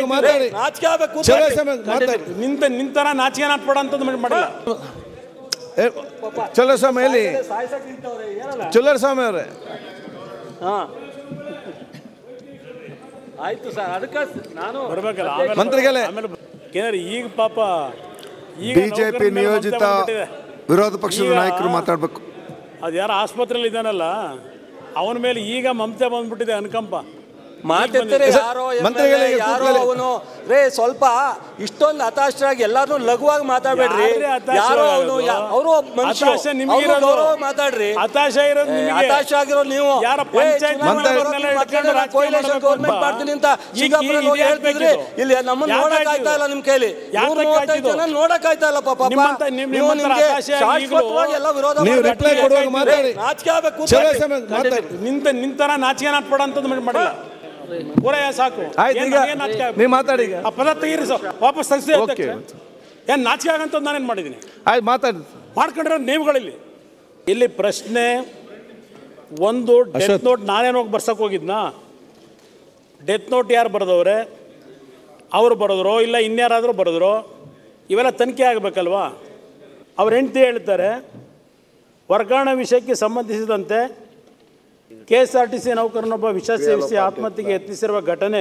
ಮಾತಾಡಿ ನಾಚಿಕೆ ಆಗ್ಬೇಕು ಚಲೋ ಸಮಯ ಮಾತಾಡಿ ನಿಂತ ನಿಂತರ ನಾಚಿಕೆ ನಾಟ್ಬೇಡ ಅಂತದ್ದು ಮಾಡಿಲ್ಲ ಏ, ಚಲೋ ಸ್ವಾಮಿ ಎಲ್ಲಿ ಸಾಯ್ಸಕ್ ನಿಂತವ್ರೆ, ಏನಲ್ಲ? ಚಲೋ ಸ್ವಾಮಿ ಅವರೇ ಹಾ ಆಯ್ತು ಸರ್ ಅದಕ್ಕೆ ನಾನು ಬರ್ಬೇಕಲ್ಲ ಆಮೇಲೆ ಮಂತ್ರಿಗಳೇ. ಆಮೇಲೆ ಏನಾರ ಈಗ ಪಾಪ ಈಗ ಬಿಜೆಪಿ ನೌಕರರ ಮೇಲೆ ನಿಯೋಜಿತ ಮಮತೆ ಬಂದ್ಬಿಟ್ಟಿದೆ. ವಿರೋಧ ಪಕ್ಷದ ಈಗ- ನಾಯಕರು ಮಾತಾಡಬೇಕು ಅದು ಯಾರು ಆಸ್ಪತ್ರೆಯಲ್ಲಿ ಇದ್ದಾನಲ್ಲ ಅವನ ಮೇಲೆ ಈಗ ಮಮತೆ ಬಂದ್ಬಿಟ್ಟಿದೆ ಅನುಕಂಪ ಮಾತೆತ್ತರೆ ಯಾರೋ MLA, ಮಂತ್ರಿಗಳಿಗೆ ಯಾರೋ ಕೂತ್ಕೊಳ್ಳಿ. ಅವನು ರೇ ಸ್ವಲ್ಪ ಇಷ್ಟೊಂದು ಹತಾಶರಾಗಿ ಎಲ್ಲಾರು ಲಘುವಾಗಿ ಮಾತಾಡ್ಬೇಡ್ರಿ ಯಾರ್ರೀ ಹತಾಶ ಯಾರೋ ಅವನು ಆಗೋದು? ಅವರು ಮನುಷ್ಯ ಹತಾಶ ನಿಮ್ಗಿರೋದು. ಗೌರವ ಮಾತಾಡ್ರಿ ಹತಾಶ ಇರೋದು ಏ, ನಿಮಗೆ. ಹತಾಶ ಆಗಿರೋ ನೀವು ಯಾರ ಏ, ಪಂಚಾಯ್ತಿ ಚುನಾವಣೆ ಮಂತ್ರಿ- ಬರೋಕೆ ಮಂತ್ರಿ- ಮಾತಾಡಿದ್ರೆ ರಾಜಕೀಯ coalition ಮಾಡ್ಬೇಕು government ಅಂತ. ಮಾಡ್ತೀನಿ ಅಂತ ಈಗ ಸಿಂಗಾಪುರಲ್ಲಿ ಹೋಗಿ ಇದು ಹೇಳ್ತಿದ್ರಿ ಯಾಕೆ ಇಲ್ಲಿ ನಮ್ಮನ್ನ ಯಾಕೆ ನೋಡಕ್ ಆಯ್ತು ಆಯ್ತಾ ಇಲ್ಲ ನಿಮ್ ಕೈಲಿ ಯಾಕೆ ನೂರ ಮೂವತ್ತೈದು ಆಯ್ತು? ಜನ ನೋಡಕ್ ಆಯ್ತಾ ಇಲ್ಲ ಪಾಪ ನಿಮ್ಮಂತ- ನಿಮ್- ನೀವು ನಿಮ್ಮಂತ ನಿಮ್ಗೆ ಹತಾಶ ಶಾಶ್ವತವಾಗಿ ಎಲ್ಲ ವಿರೋಧ ನೀವು ಮಾಡ್ಬೇಕು. ರಿಪ್ಲೈ ಕೊಡುವಾಗ ಮಾತಾಡಿ ನಾಚಿಕೆ ಆಗ್ಬೇಕು ಚಲೋ ಕೂತ್ಕೊಳ್ಳಿ. ಸಮಯ ಮಾತಾಡಿ ನಿಂತ ನಿಂತರ ನಾಚಿಕೆ ನಾಟ್ಬೇಡ ಅಂತದ್ದು ಮಾಡಿಲ್ಲ ಪೂರಯ್ಯ ಸಾಕು ಆಯ್ತು ಏನ್ ಈಗ ನನಗೆ ನಾಚಿಕೆ ಆಗ್ಬೇಕು? ನೀವು ಮಾತಾಡಿ ಈಗ ಆ ಪದ ತೆಗೀರಿ ಸರ್ ವಾಪಸ್ ತೆಗಿಸಿ ಓಕೆ. ಏನ್ ನಾಚಿಕೆ ಆಗಂತದ್ದು ನಾನೇನ್ ಮಾಡಿದ್ದೀನಿ ಆಯ್ತು ಮಾತಾಡಿ ಮಾಡ್ಕೊಂಡಿರೋ ನೀವುಗಳಿಲ್ಲಿ ಇಲ್ಲಿ ಪ್ರಶ್ನೆ ಒಂದು ಡೆತ್ ಅಶ್ವಥ್. ನೋಟ್ ನಾನೇನು ಹೋಗಿ ಬರ್ಸಕ್ಕೆ ಹೋಗಿದ್ನಾ ಡೆತ್ ನೋಟ್ ಯಾರು ಬರೆದವ್ರೆ ಅವ್ರು ಬರೆದ್ರು ಇಲ್ಲ ಇನ್ಯಾರಾದರೂ ಬರೆದ್ರು ಇವೆಲ್ಲ ತನಿಖೆ ಆಗಬೇಕಲ್ವಾ ಅವ್ರ ಹೆಂಡತಿ ಹೇಳ್ತಾರೆ ವರ್ಗಾವಣೆ ವಿಷಯಕ್ಕೆ ಸಂಬಂಧಿಸಿದಂತೆ K S R T C ನೌಕರನೊಬ್ಬ ವಿಷ ಸೇವಿಸಿ ಆತ್ಮಹತ್ಯೆಗೆ ಯತ್ನಿಸಿರುವ ಘಟನೆ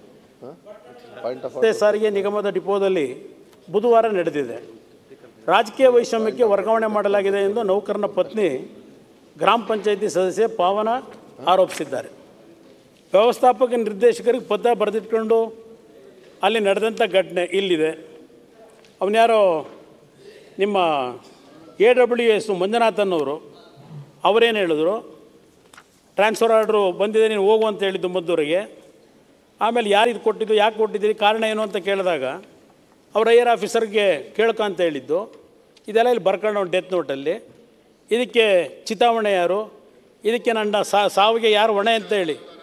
ರಸ್ತೆ ಸಾರಿಗೆ ನಿಗಮದ ಡಿಪೋದಲ್ಲಿ ಬುಧವಾರ ನಡೆದಿದೆ ರಾಜಕೀಯ ವೈಷಮ್ಯಕ್ಕೆ ವರ್ಗಾವಣೆ ಮಾಡಲಾಗಿದೆ ಎಂದು ನೌಕರನ ಪತ್ನಿ ಗ್ರಾಮ ಪಂಚಾಯಿತಿ ಸದಸ್ಯೆ ಪಾವನ ಆರೋಪಿಸಿದ್ದಾರೆ ವ್ಯವಸ್ಥಾಪಕ ನಿರ್ದೇಶಕರಿಗೆ ಪತ್ರ ಬರೆದಿಟ್ಕೊಂಡು ಅಲ್ಲಿ ನಡೆದಂಥ ಘಟನೆ ಇಲ್ಲಿದೆ ಅವನ್ಯಾರೋ ನಿಮ್ಮ ಎ ಡಬ್ಲ್ಯೂ ಎಸ್ ಮಂಜುನಾಥನ್ ಅವರು ಅವರೇನು ಹೇಳಿದ್ರು ಟ್ರಾನ್ಸ್ಫರ್ ಆರ್ಡ್ರು ಬಂದಿದೆ ನೀನು ಹೋಗು ಅಂತ ಹೇಳಿದ್ದು ಮದ್ದೂರಿಗೆ ಆಮೇಲೆ ಯಾರು ಇದು ಕೊಟ್ಟಿದ್ದು ಯಾಕೆ ಕೊಟ್ಟಿದ್ದೀರಿ ಕಾರಣ ಏನು ಅಂತ ಕೇಳಿದಾಗ ಅವ್ರ ಐಯರ್ ಆಫೀಸರ್ಗೆ ಕೇಳ್ಕೊ ಅಂತ ಹೇಳಿದ್ದು ಇದೆಲ್ಲ ಇಲ್ಲಿ ಬರ್ಕೊಂಡು ಡೆತ್ ನೋಟಲ್ಲಿ ಇದಕ್ಕೆ ಚಿತಾವಣೆ ಯಾರು ಇದಕ್ಕೆ ನನ್ನ ಸಾ ಸಾವಿಗೆ ಯಾರು ಹೊಣೆ ಅಂತ ಹೇಳಿ